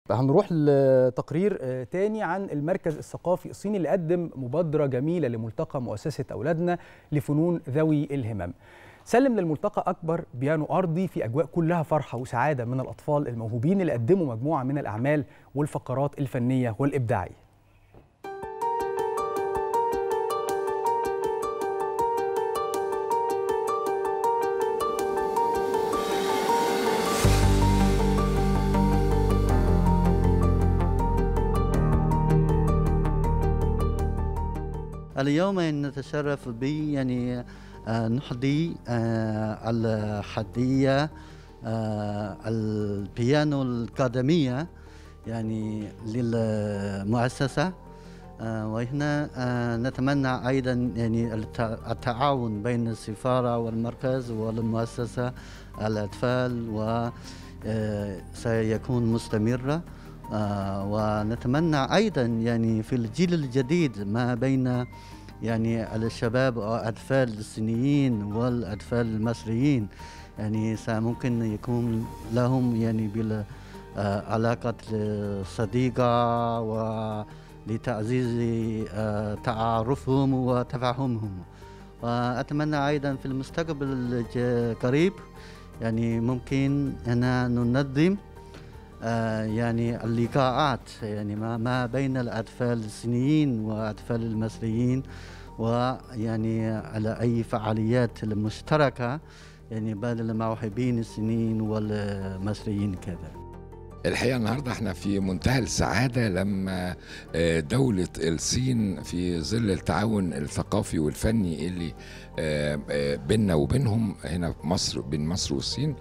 هنروح لتقرير تاني عن المركز الثقافي الصيني اللي قدم مبادرة جميلة لملتقى مؤسسة أولادنا لفنون ذوي الهمم سلم للملتقى أكبر بيانو أرضي في أجواء كلها فرحة وسعادة من الأطفال الموهوبين اللي قدموا مجموعة من الأعمال والفقرات الفنية والإبداعية اليوم نتشرف ب يعني نحظي الحدية البيانو الأكاديمية يعني للمؤسسة وهنا نتمنى أيضا يعني التعاون بين السفارة والمركز والمؤسسة الأطفال وسيكون مستمرة ونتمنى أيضا يعني في الجيل الجديد ما بين يعني الشباب والأطفال الصينيين والأطفال المصريين يعني ممكن يكون لهم يعني بالعلاقة صديقة ولتعزيز تعارفهم وتفاهمهم وأتمنى أيضا في المستقبل القريب يعني ممكن أن ننظم آه يعني اللقاءات يعني ما, ما بين الأطفال الصينيين والأطفال المصريين ويعني على أي فعاليات مشتركة يعني بين الموهوبين الصينيين والمصريين كذا الحقيقه النهارده احنا في منتهى السعاده لما دوله الصين في ظل التعاون الثقافي والفني اللي بيننا وبينهم هنا في مصر بين مصر والصين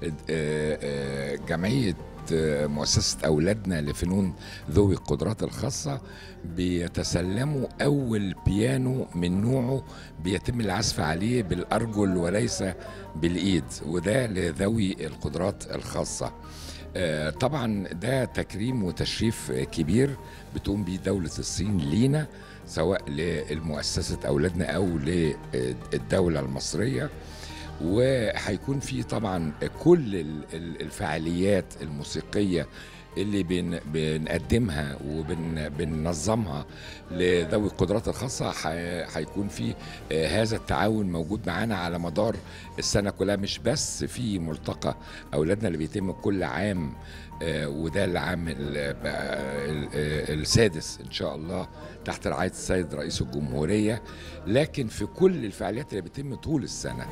جمعيه مؤسسة أولادنا لفنون ذوي القدرات الخاصة بيتسلموا أول بيانو من نوعه بيتم العزف عليه بالأرجل وليس بالإيد وده لذوي القدرات الخاصة طبعا ده تكريم وتشريف كبير بتقوم بيه دولة الصين لينا سواء للمؤسسة أولادنا أو للدولة المصرية وهيكون في طبعا كل الفعاليات الموسيقيه اللي بن بنقدمها وبننظمها لذوي القدرات الخاصة هيكون في هذا التعاون موجود معانا على مدار السنة كلها مش بس في ملتقى أولادنا اللي بيتم كل عام وده العام السادس إن شاء الله تحت رعاية السيد رئيس الجمهورية لكن في كل الفعاليات اللي بتتم طول السنة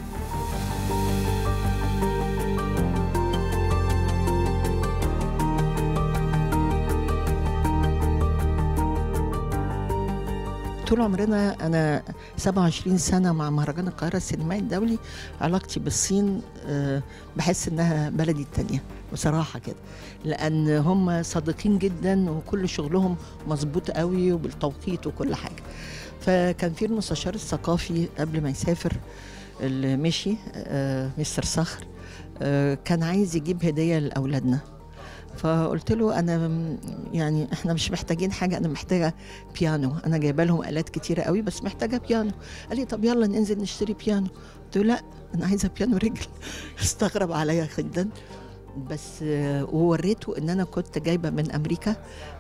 طول عمرنا انا 27 سنه مع مهرجان القاهره السينمائي الدولي علاقتي بالصين بحس انها بلدي التانية بصراحه كده لان هم صادقين جدا وكل شغلهم مظبوط قوي وبالتوقيت وكل حاجه فكان في المستشار الثقافي قبل ما يسافر اللي مشي مستر صخر كان عايز يجيب هديه لاولادنا فقلت له انا يعني احنا مش محتاجين حاجه انا محتاجه بيانو انا جايبه لهم الات كتيره قوي بس محتاجه بيانو قال لي طب يلا ننزل نشتري بيانو قلت له لا انا عايزه بيانو رجل استغرب عليا جدا بس ووريته ان انا كنت جايبه من امريكا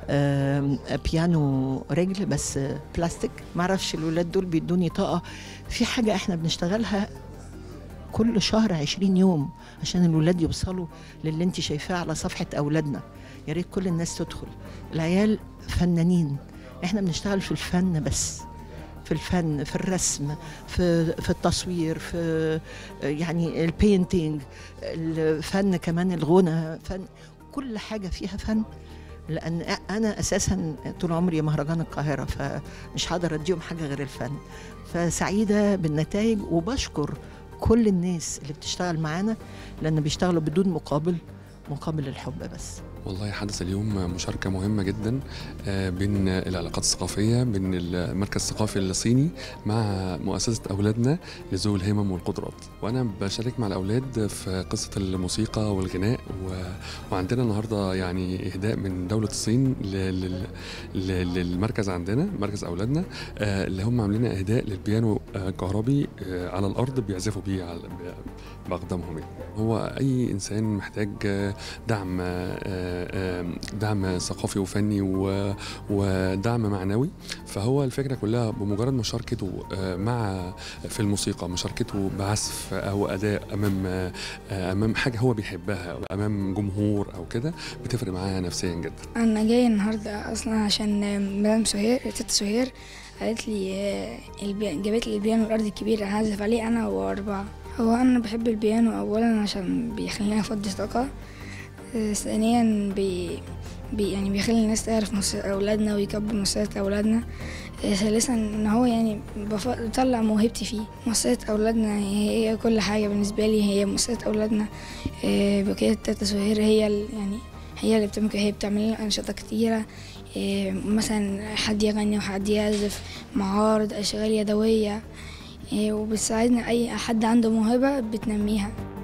بيانو رجل بس بلاستيك معرفش الولاد دول بيدوني طاقه في حاجه احنا بنشتغلها كل شهر 20 يوم عشان الولاد يوصلوا للي انت شايفاه على صفحه اولادنا يا ريت كل الناس تدخل العيال فنانين احنا بنشتغل في الفن بس في الفن في الرسم في في التصوير في يعني البينتينج الفن كمان الغنى فن كل حاجه فيها فن لان انا اساسا طول عمري مهرجان القاهره فمش هقدر اديهم حاجه غير الفن فسعيده بالنتائج وبشكر كل الناس اللي بتشتغل معانا لان بيشتغلوا بدون مقابل مقابل الحب بس والله حدث اليوم مشاركة مهمة جدا بين العلاقات الثقافية بين المركز الثقافي الصيني مع مؤسسة أولادنا لذوي الهمم والقدرات وأنا بشارك مع الأولاد في قصة الموسيقى والغناء و... وعندنا النهاردة يعني إهداء من دولة الصين ل... ل... للمركز عندنا مركز أولادنا اللي هم عاملين إهداء للبيانو كهربي على الأرض بيعزفوا بيه على... بأقدامهم هو أي إنسان محتاج دعم آه، دعم ثقافي وفني و- ودعم معنوي فهو الفكره كلها بمجرد مشاركته آه، مع في الموسيقى مشاركته بعزف او اداء امام آه، امام حاجه هو بيحبها أو امام جمهور او كده بتفرق معاه نفسيا جدا انا جاي النهارده اصلا عشان مدام سهير ست سهير قالت لي آه، البي... جابت لي البيانو الارضي الكبير هعزف عليه انا واربعه هو انا بحب البيانو اولا عشان بيخليني افضي طاقه آه، ثانيا بي... بي يعني بيخلي الناس تعرف مؤسسات اولادنا ويكبر مؤسسات اولادنا آه، ثالثا ان هو يعني بف- بطلع موهبتي فيه مؤسسات اولادنا هي كل حاجه بالنسبه لي هي مؤسسات اولادنا آه، بقية تاتا سهير هي ال- يعني هي اللي بتعمل هي بتعمل لنا أنشطة كتيرة إيه، مثلا حد يغني وحد يعزف معارض أشغال يدوية إيه، وبتساعدنا أي حد عنده موهبة بتنميها